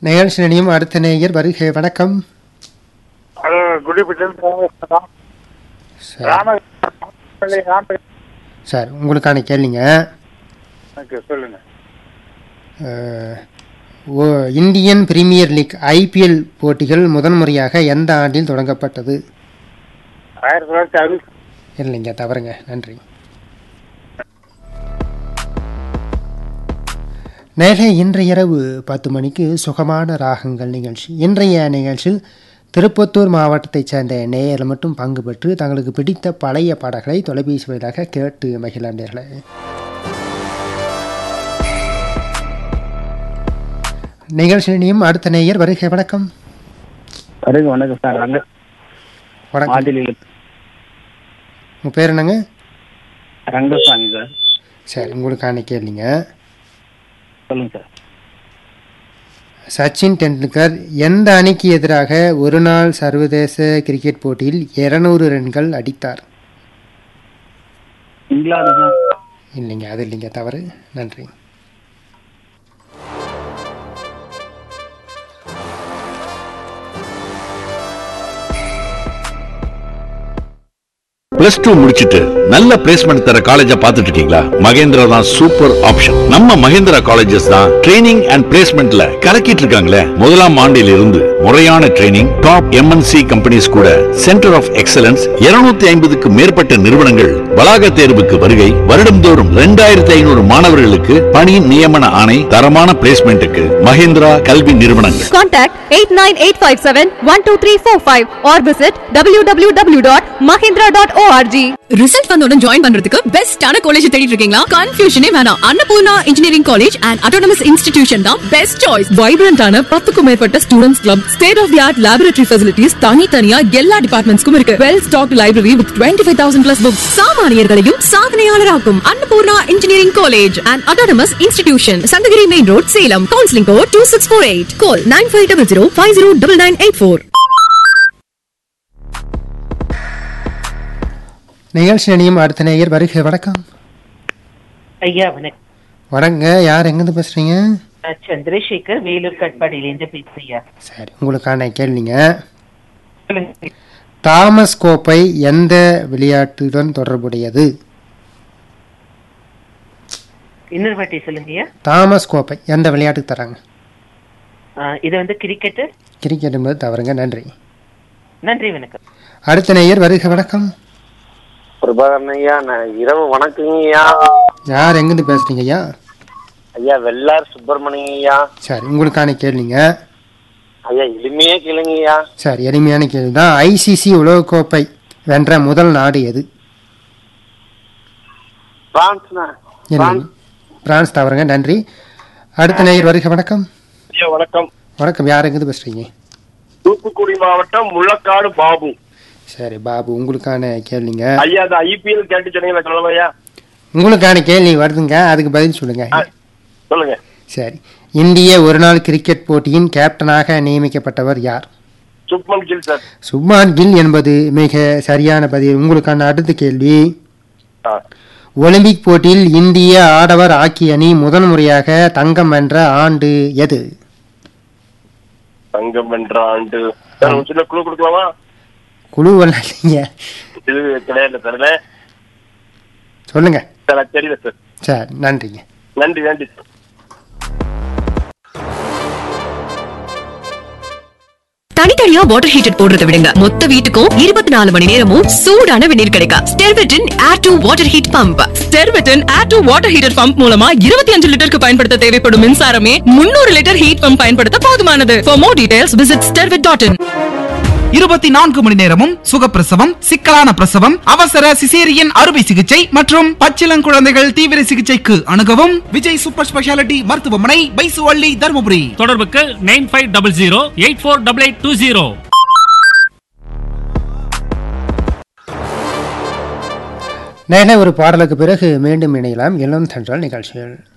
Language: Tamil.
நிகழ்ச்சி நிலையம் அடுத்த நேயர் வருகை வணக்கம் அது குடிப்பிட்டு சார் ராம ராம சார் உங்களுக்கான கேள்விங்க எனக்கு சொல்லுங்க அஹ், ஓ இந்தியன் பிரீமியர் லீக் ஐபிஎல் போட்டிகள் முதன்முறையாக எந்த ஆண்டில் தொடங்கப்பட்டது ஆயிரத்தி தொள்ளாயிரத்தி அறுபத்தி இல்லைங்க தவறுங்க நன்றி நேரே இன்றைய இரவு பத்து மணிக்கு சுகமான ராகங்கள் நிகழ்ச்சி இன்றைய நிகழ்ச்சியில் திருப்பத்தூர் மாவட்டத்தைச் சேர்ந்த நேயர்கள் மட்டும் பங்கு பெற்று தங்களுக்கு பிடித்த பழைய பாடல்களை தொலைபேசி வழியாக கேட்டு மகிழாண்டீர்களே நிகழ்ச்சியினையும் அடுத்த நேயர் வருகை வணக்கம் வருங்க வணக்கம் சார் ரங்க வணக்கம் மாடிலில் உங்கள் பேர் என்னங்க ரங்கசாமி சார் சரி உங்களுக்கான கேள்விங்க சொல்லுங்க சார் சச்சின் டெண்டுல்கர் எந்த அணிக்கு எதிராக ஒரு நாள் சர்வதேச கிரிக்கெட் போட்டியில் 200 ரன்கள் அடித்தார் இங்கிலாந்து சார் இல்லைங்க அது இல்லைங்க தவறு நன்றி பிளஸ் டூ முடிச்சிட்டு நல்ல பிளேஸ்மெண்ட் தர காலேஜ பாத்துட்டு இருக்கீங்களா மகேந்திரா தான் சூப்பர் ஆப்ஷன் நம்ம மகேந்திரா காலேஜஸ் தான் ட்ரைனிங் அண்ட் பிளேஸ்மெண்ட்ல கலக்கிட்டு இருக்காங்களே முதலாம் ஆண்டில் இருந்து முறையான ட்ரைனிங் டாப் எம்என்சி கம்பெனிஸ் கூட சென்டர் ஆஃப் எக்ஸலன்ஸ் 250 ஐம்பதுக்கு மேற்பட்ட நிறுவனங்கள் வளாக தேர்வுக்கு வருகை வருடம்தோறும் ரெண்டாயிரத்தி ஐநூறு மாணவர்களுக்கு பணி நியமன ஆணை தரமான பிளேஸ்மெண்ட்டுக்கு மகேந்திரா கல்வி நிறுவனங்கள் Contact 89857-12345 or visit www.mahindra.org. Result வந்தவுடன் ஜாயின் பண்றதுக்கு பெஸ்டான காலேஜ் தேடிட்டு இருக்கீங்களா கன்ஃபியூஷனே வேணாம் Annapoorna engineering college and autonomous institution தான் பெஸ்ட் சாய்ஸ் வைப்ரண்டான பத்துக்கும் மேற்பட்ட students club state of the art laboratory facilities தனித்தனியா எல்லா டிபார்ட்மெண்ட்ஸ்க்கும் இருக்கு well stock library with twenty five thousand plus books சாமானியர்களையும் சாதனையாளராக்கும் Annapoorna engineering college and autonomous institution Sankagiri main road Salem counselling code two six four eight call nine five double zero five zero double nine eight four நிகழ்ச்சி நிலையம் அடுத்த நேயர் வருகை வணக்கம் ஐயா வணக்கம் வணங்க யார் எங்கேருந்து பேசுறீங்க நான் சந்திரசேகர் வேலூர் கட்பாடியிலேருந்து பேசுறியா சரி உங்களுக்கான கேள்விங்க சொல்லுங்க தாமஸ் கோப்பை எந்த விளையாட்டுடன் தொடர்புடையது இன்னொரு வாட்டி சொல்லுங்கய்யா தாமஸ் கோப்பை எந்த விளையாட்டுக்கு தராங்க ஆ, இது வந்து கிரிக்கெட்டு கிரிக்கெட் என்பது தவறுங்க நன்றி நன்றி வணக்கம் அடுத்த நேயர் வருகை வணக்கம் பிரபாகரன் ஐயா நான் இரவு வணக்கங்க ஐயா யார் எங்கேருந்து பேசுறீங்க ஐயா ஐயா வெள்ளார் சுப்பிரமணியம் ஐயா சரி உங்களுக்கான கேள்விங்க ஐயா எளிமையா கேளுங்க ஐயா சரி எளிமையான கேள்வி தான் ஐசிசி உலகக்கோப்பை வென்ற முதல் நாடு எது பிரான்ஸ்னா இல்லை பிரான்ஸ் தவறுங்க நன்றி அடுத்த நேயர் வருகை வணக்கம் ஐயா வணக்கம் வணக்கம் யார் எங்கேருந்து பேசுறீங்க தூத்துக்குடி மாவட்டம் முள்ளக்காடு பாபு சரி பாபு உங்களுக்கான கேள்விங்க ஐயா அந்த ஐபிஎல் கேட்டு சொன்னீங்களா சொல்லலாம் ஐயா உங்களுக்கான கேள்வி வருதுங்க அதுக்கு பதில் சொல்லுங்க சொல்லுங்க சரி இந்திய ஒருநாள் கிரிக்கெட் போட்டியின் கேப்டனாக நியமிக்கப்பட்டவர் யார் சுப்மன் கில் சார் சுப்மான் கில் என்பது மிக சரியான பதில் உங்களுக்கான அடுத்த கேள்வி ஒலிம்பிக் போட்டியில் இந்திய ஆடவர் ஹாக்கி அணி முதன் முறையாக தங்கம் வென்ற ஆண்டு எது தங்கம் வென்ற ஆண்டு சார் ஒரு சின்ன குழு கொடுக்கலாமா குழுவெல்லாம் இல்லைங்க இது கிடையாது சார் சொல்லுங்க சார் அது தெரியல சார் சரி நன்றிங்க நன்றி நன்றி சார் தனித்தனியா வாட்டர் ஹீட்டர் போடுறதை விடுங்க மொத்த வீட்டுக்கும் இருபத்தி நாலு மணி நேரமும் சூடான வெந்நீர் கிடைக்கும் ஸ்டெர்வெட்டின் air to water heat pump ஸ்டெர்வெட்டின் air to water heater pump மூலமா இருபத்தி அஞ்சு லிட்டருக்கு பயன்படுத்த தேவைப்படும் மின்சாரமே முன்னூறு லிட்டர் ஹீட் பம்ப் பயன்படுத்த போதுமானது for more details visit Sterwet dot in இருபத்தி நான்கு மணி நேரமும் சுகப்பிரசவம் சிக்கலான பிரசவம் அவசர சிசேரியன் அறுவை சிகிச்சை மற்றும் பச்சிளங்குழந்தைகள் தீவிர சிகிச்சைக்கு அணுகவும் விஜய் சூப்பர் ஸ்பெஷாலிட்டி மருத்துவமனை பைசுவள்ளி தருமபுரி தொடர்புக்கு nine five double zero eight four double eight two zero நேரே ஒரு பாடலுக்கு பிறகு மீண்டும் இணையலாம் இளம் தென்றல் நிகழ்ச்சிகள்